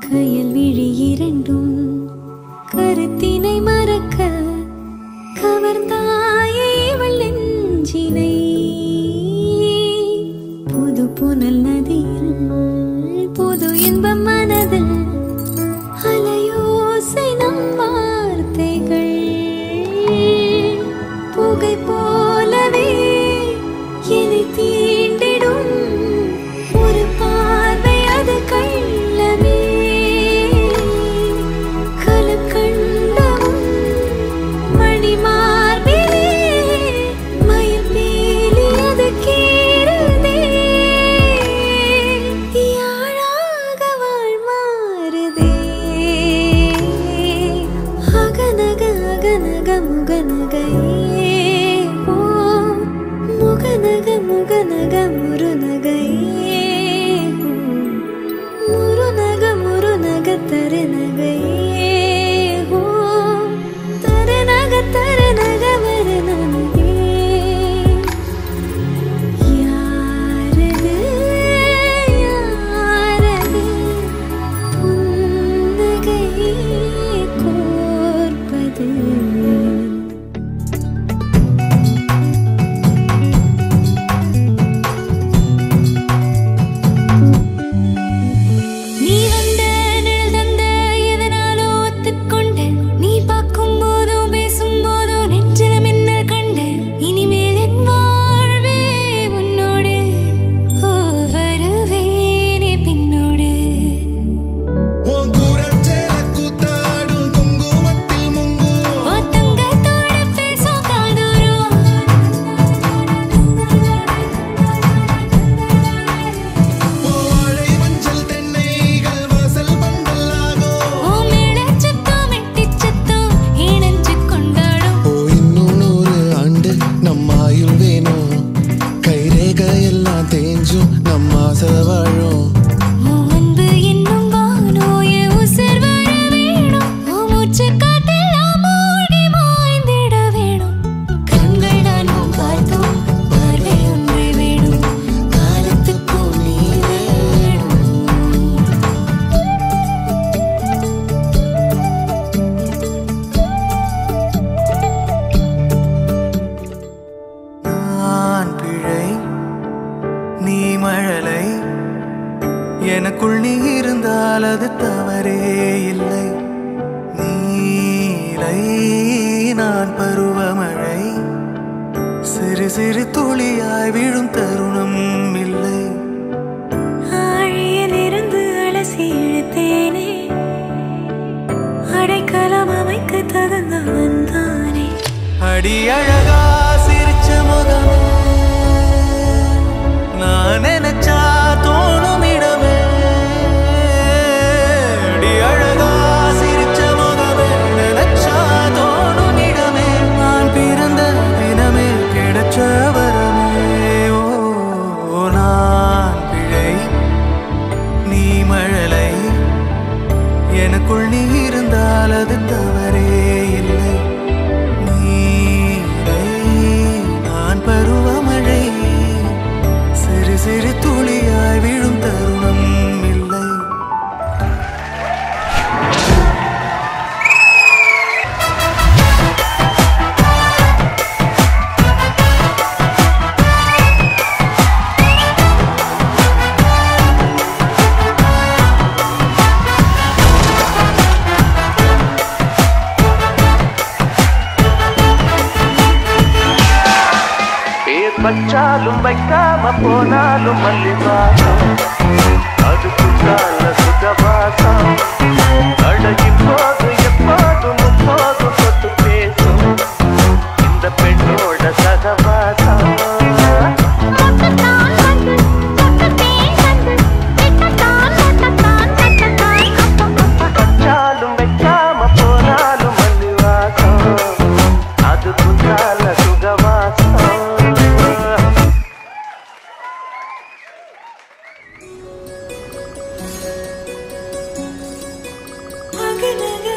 கயல் விழி இரண்டும் கருத்தினை மறக்க கவர்ந்தாயே இவள் நெஞ்சினை புது புனல் நதியில் புது இன்பம் மனதில் அலையோசை நம் வார்த்தைகள் புகை போலவே என்னை தீண்டிடும் ஒரு பார்வை அது கள்ளமே கலக்கண்டமும் மணி மார்பிலே மயில் பீலி அது கீறுதே யாழாக வாழ் மாறுதே அகநக அகநக முகநகையே ஓ முகநக முகநக முருநகையே ஓ முருநக முருநக தருநகையே ஓ தருநக தருநக மருநகையே யாரது யாரது புன்னகை கோர்ப்பது நீ வந்த நிழல் தந்த எதனாலோ ஒத்துக்கொண்ட நீ பார்க்கும் போதும் பேசும் போதும் நெஞ்சில மின்னல் கண்ட இனிமேல் என் வாழ்வே உன்னோடு ஓ வருவேனே பின்னோடு உன் கூரச்சேல கூத்தாடும் குங்குமத்தில் முங்குவோம் ஓ தங்கத்தோட பேசும் காதோறும் வாழை மஞ்சள் தென்னைகள் வாசல் பந்தலாகும் ஓ மேளச்சத்தம் மெட்டிச் சத்தம் இணைஞ்சு கொண்டாடும் ஓ இன்னும் நூறு ஆண்டு நம்ம ஆயுள் வேணும் கைரேக எல்லாம் தேஞ்சும் நம்ம ஆசை வாழும் ஓ அன்பு என்னும் வானோய உசிர் வர வேணும் ஓ மூச்சு காட்டெல்லாம் மூழ்கி மாய்ந்திட வேணும் கண்கள் நானும் பார்த்தோம் பார்வை ஒன்றே வேணும் காலத்துக்கும் நீ வேணும் நான் பிழை நீ மழலை எனக்குள் நீ இருந்தால் அது தவறே இல்லை நீலை நான் பருவமழை சிறு சிறு துளியாய் விழும் தருணம் இல்லை ஆழியிலிருந்து அலசி இழுத்தேனே அடைக்கலம் அமைக்க தகுந்தவன் தானே அடி அழகா சிரிச்ச முகமே நான் நினைச்சா தோணும் இடமே அடி அழகா சிரிச்ச முகமே நினைச்சா தோணும் இடமே நான் பிறந்த தினமே கிடைச்ச வரமே ஓ நான் பிழை நீ மழலை எனக்குள் நீ இருந்தால் அது தவறே இல்லை நீரை நான் பருவமழை சிறு சிறு துளியாய் விழும் தருணம் இல்லை பேர் வச்சாலும் வைக்காம போனாலும் மல்லிவாசம் அது குற்றால சுகவாசம் அழகின் போது எப்போதும் முப்போதும் சொத்து பேசும் இந்த பெண்ணோட சகவாசம் முட்டத்தான் வந்து முட்டத்தேன் வந்து விட்டத்தான் முட்டத்தான் கட்டத்தான் அப்பா அப்பா வச்சாலும் வைக்காம போனாலும் மல்லிவாசம் அது குற்றால சுகவாசம் அகநக